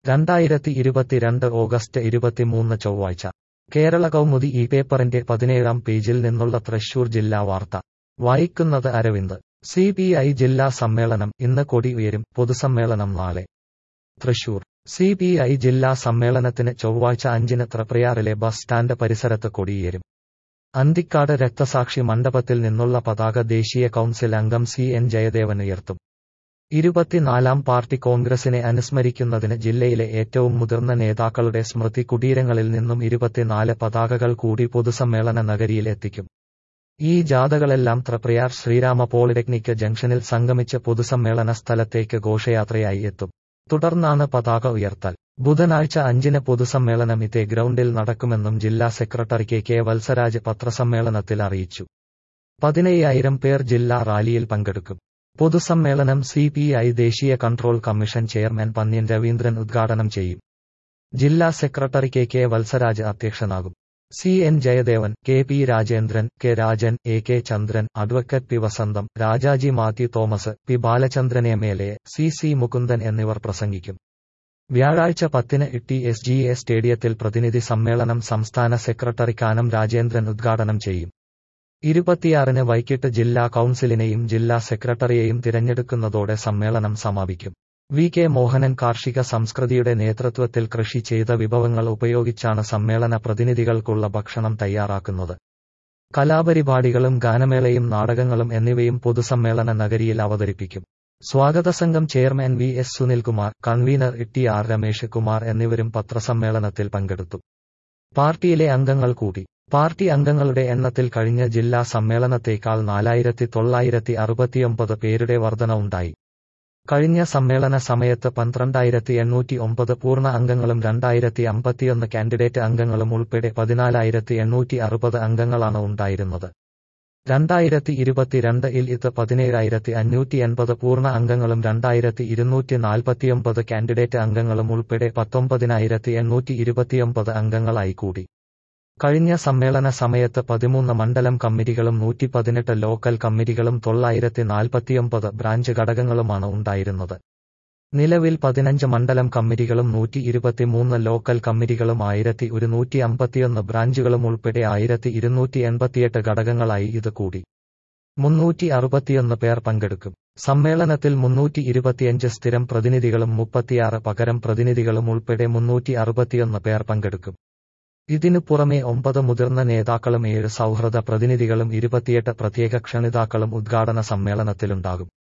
രണ്ടായിരത്തി ഇരുപത്തിരണ്ട് ഓഗസ്റ്റ് ഇരുപത്തിമൂന്ന് ചൊവ്വാഴ്ച കേരള കൗമുദി ഈ പേപ്പറിന്റെ പതിനേഴാം പേജിൽ നിന്നുള്ള തൃശൂർ ജില്ലാ വാർത്ത വായിക്കുന്നത് അരവിന്ദ് സി പി ഐ ജില്ലാ സമ്മേളനം ഇന്ന് കൊടി ഉയരും പൊതുസമ്മേളനം നാളെ തൃശൂർ സി പി ഐ ജില്ലാ സമ്മേളനത്തിന് ചൊവ്വാഴ്ച അഞ്ചിന് ത്രപ്രയാറിലെ ബസ് സ്റ്റാൻഡ് പരിസരത്ത് കൊടിയേരും അന്തിക്കാട് രക്തസാക്ഷി മണ്ഡപത്തിൽ നിന്നുള്ള പതാക ദേശീയ കൗൺസിൽ അംഗം സി എൻ ജയദേവൻ ഉയർത്തും ഇരുപത്തിനാലാം പാർട്ടി കോൺഗ്രസിനെ അനുസ്മരിക്കുന്നതിന് ജില്ലയിലെ ഏറ്റവും മുതിർന്ന നേതാക്കളുടെ സ്മൃതി കുടീരങ്ങളിൽ നിന്നും ഇരുപത്തിനാല് പതാകകൾ കൂടി പൊതുസമ്മേളന നഗരിയിൽ എത്തിക്കും ഈ ജാഥകളെല്ലാം ത്രപ്രയാർ ശ്രീരാമ പോളിടെക്നിക് ജംഗ്ഷനിൽ സംഗമിച്ച് പൊതുസമ്മേളന സ്ഥലത്തേക്ക് ഘോഷയാത്രയായി എത്തും തുടർന്നാണ് പതാക ഉയർത്തൽ ബുധനാഴ്ച അഞ്ചിന് പൊതുസമ്മേളനം ഇതേ ഗ്രൗണ്ടിൽ നടക്കുമെന്നും ജില്ലാ സെക്രട്ടറി കെ കെ വത്സരാജ് പത്രസമ്മേളനത്തിൽ അറിയിച്ചു പതിനയ്യായിരം പേർ ജില്ലാ റാലിയിൽ പങ്കെടുക്കും പൊതുസമ്മേളനം സി പി ഐ ദേശീയ control commission chairman Pannyan Raveendran ഉദ്ഘാടനം ചെയ്യും ജില്ലാ സെക്രട്ടറി കെ കെ വത്സരാജ് അധ്യക്ഷനാകും C N Jayadevan K P Rajendran K Rajan A K Chandran advocate P Vasantham Rajaji Mathew Thomas P Balachandran M L A C C Mukundan എന്നിവർ പ്രസംഗിക്കും വ്യാഴാഴ്ച പത്തിന് ടി എസ് ജി എ സ്റ്റേഡിയത്തിൽ പ്രതിനിധി സമ്മേളനം സംസ്ഥാന സെക്രട്ടറി കാനം രാജേന്ദ്രൻ ഉദ്ഘാടനം ചെയ്യും ഇരുപത്തിയാറിന് വൈകിട്ട് ജില്ലാ കൌൺസിലിനെയും ജില്ലാ സെക്രട്ടറിയെയും തിരഞ്ഞെടുക്കുന്നതോടെ സമ്മേളനം സമാപിക്കും വി കെ മോഹനൻ കാർഷിക സംസ്കൃതിയുടെ നേതൃത്വത്തിൽ കൃഷി ചെയ്ത വിഭവങ്ങൾ ഉപയോഗിച്ചാണ് സമ്മേളന പ്രതിനിധികൾക്കുള്ള ഭക്ഷണം തയ്യാറാക്കുന്നത് കലാപരിപാടികളും ഗാനമേളയും നാടകങ്ങളും എന്നിവയും പൊതുസമ്മേളന നഗരിയിൽ അവതരിപ്പിക്കും സ്വാഗത സംഘം chairman V S Sunilkumar convener T R Ramesh Kumar എന്നിവരും പത്രസമ്മേളനത്തിൽ പങ്കെടുത്തു പാർട്ടിയിലെ അംഗങ്ങൾ കൂടി പാർട്ടി അംഗങ്ങളുടെ എണ്ണത്തിൽ കഴിഞ്ഞ ജില്ലാ സമ്മേളനത്തേക്കാൾ നാലായിരത്തി തൊള്ളായിരത്തി അറുപത്തിയൊമ്പത് പേരുടെ വർധന ഉണ്ടായി കഴിഞ്ഞ സമ്മേളന സമയത്ത് പന്ത്രണ്ടായിരത്തി എണ്ണൂറ്റി ഒമ്പത് പൂർണ്ണ അംഗങ്ങളും രണ്ടായിരത്തി അമ്പത്തിയൊന്ന് കാൻഡിഡേറ്റ് അംഗങ്ങളും ഉൾപ്പെടെ പതിനാലായിരത്തി എണ്ണൂറ്റി അറുപത് അംഗങ്ങളാണ് ഉണ്ടായിരുന്നത് രണ്ടായിരത്തി ഇരുപത്തിരണ്ട് ഇൽ ഇത് പതിനേഴായിരത്തി അഞ്ഞൂറ്റി എൺപത് പൂർണ്ണ അംഗങ്ങളും രണ്ടായിരത്തി ഇരുന്നൂറ്റി നാൽപ്പത്തിയൊമ്പത് കാൻഡിഡേറ്റ് അംഗങ്ങളും ഉൾപ്പെടെ പത്തൊമ്പതിനായിരത്തി എണ്ണൂറ്റി ഇരുപത്തിയൊമ്പത് അംഗങ്ങളായി കൂടി കഴിഞ്ഞ സമ്മേളന സമയത്ത് പതിമൂന്ന് മണ്ഡലം കമ്മിറ്റികളും നൂറ്റി പതിനെട്ട് ലോക്കൽ കമ്മിറ്റികളും തൊള്ളായിരത്തി നാൽപ്പത്തിയൊമ്പത് ബ്രാഞ്ച് ഘടകങ്ങളുമാണ് ഉണ്ടായിരുന്നത് നിലവിൽ പതിനഞ്ച് മണ്ഡലം കമ്മിറ്റികളും നൂറ്റി ഇരുപത്തിമൂന്ന് ലോക്കൽ കമ്മിറ്റികളും ആയിരത്തി ഒരുന്നൂറ്റി അമ്പത്തിയൊന്ന് ബ്രാഞ്ചുകളും ഉൾപ്പെടെ ആയിരത്തി ഇരുന്നൂറ്റി എൺപത്തിയെട്ട് ഘടകങ്ങളായി ഇത് കൂടി മുന്നൂറ്റി അറുപത്തിയൊന്ന് പേർ പങ്കെടുക്കും സമ്മേളനത്തിൽ മുന്നൂറ്റി ഇരുപത്തിയഞ്ച് സ്ഥിരം പ്രതിനിധികളും മുപ്പത്തിയാറ് പകരം പ്രതിനിധികളും ഉൾപ്പെടെ മുന്നൂറ്റി അറുപത്തിയൊന്ന് പേർ പങ്കെടുക്കും ഇതിനു പുറമെ ഒമ്പത് മുതിർന്ന നേതാക്കളും ഏഴ് സൗഹൃദ പ്രതിനിധികളും ഇരുപത്തിയെട്ട് പ്രത്യേക ക്ഷണിതാക്കളും ഉദ്ഘാടന സമ്മേളനത്തിലുണ്ടാകും